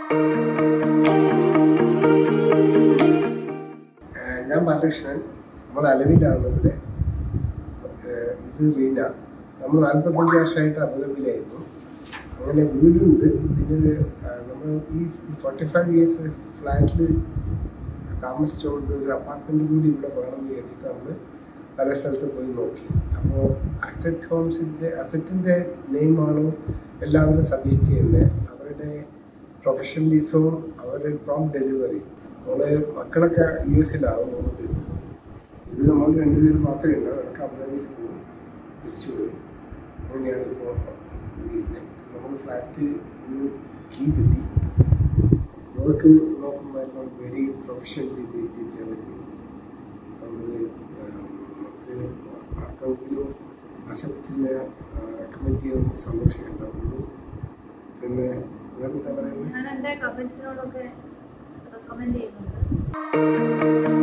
ഏഹ് ഞാൻ ബാലകൃഷ്ണൻ നമ്മൾ അലവിലാണ് ഇവിടെ ഏഹ് ഇത് റീന നമ്മൾ നാൽപ്പത്തഞ്ച് വർഷമായിട്ട് അബുദാബിയിലായിരുന്നു അങ്ങനെ വീടുണ്ട് പിന്നെ ഏഹ് നമ്മൾ ഈ ഫോർട്ടി ഫൈവ് ഇയേഴ്സ് ഫ്ലാറ്റിൽ താമസിച്ചുകൊണ്ട് ഒരു അപ്പാർട്ട്മെന്റ് കൂടി ഇവിടെ വേണമെന്ന് വിചാരിച്ചിട്ട് നമ്മൾ പല സ്ഥലത്ത് പോയി നോക്കി അപ്പോൾ അസറ്റ് ഹോംസിൻ്റെ അസറ്റിൻ്റെ നെയിമാണ് എല്ലാവരും സജസ്റ്റ് ചെയ്യുന്നത് അവരുടെ പ്രൊഫഷണലിസവും അവരുടെ പ്രോം ഡെലിവറി നമ്മളെ മക്കളൊക്കെ യു എസിലാവും മൂന്ന് പേര് ഇത് നമ്മൾ രണ്ടുപേരും മാത്രമേ ഉണ്ടാവും ഇടയ്ക്ക് അബുദാബിയിൽ പോകും തിരിച്ചു വരും അങ്ങനെയാണ് ഇപ്പോൾ ഇത് ചെയ്യുന്നത് നമ്മൾ ഫ്ലാറ്റ് ഇന്ന് കീ കിട്ടി വർക്ക് നോക്കുമ്പോൾ നമ്മൾ വെരി പ്രൊഫഷണലി ചെയ്തിട്ടാണ് നമ്മൾ നമുക്ക് ആർക്കെങ്കിലും അസറ്റിനെ റെക്കമെൻഡ് ചെയ്യാൻ സന്തോഷമേ ഉണ്ടാവുള്ളൂ പിന്നെ വേറെന്താ പറയുന്നത് ഞാൻ എൻ്റെ കസിൻസിനോടൊക്കെ റെക്കമെൻഡ് ചെയ്യുന്നുണ്ട്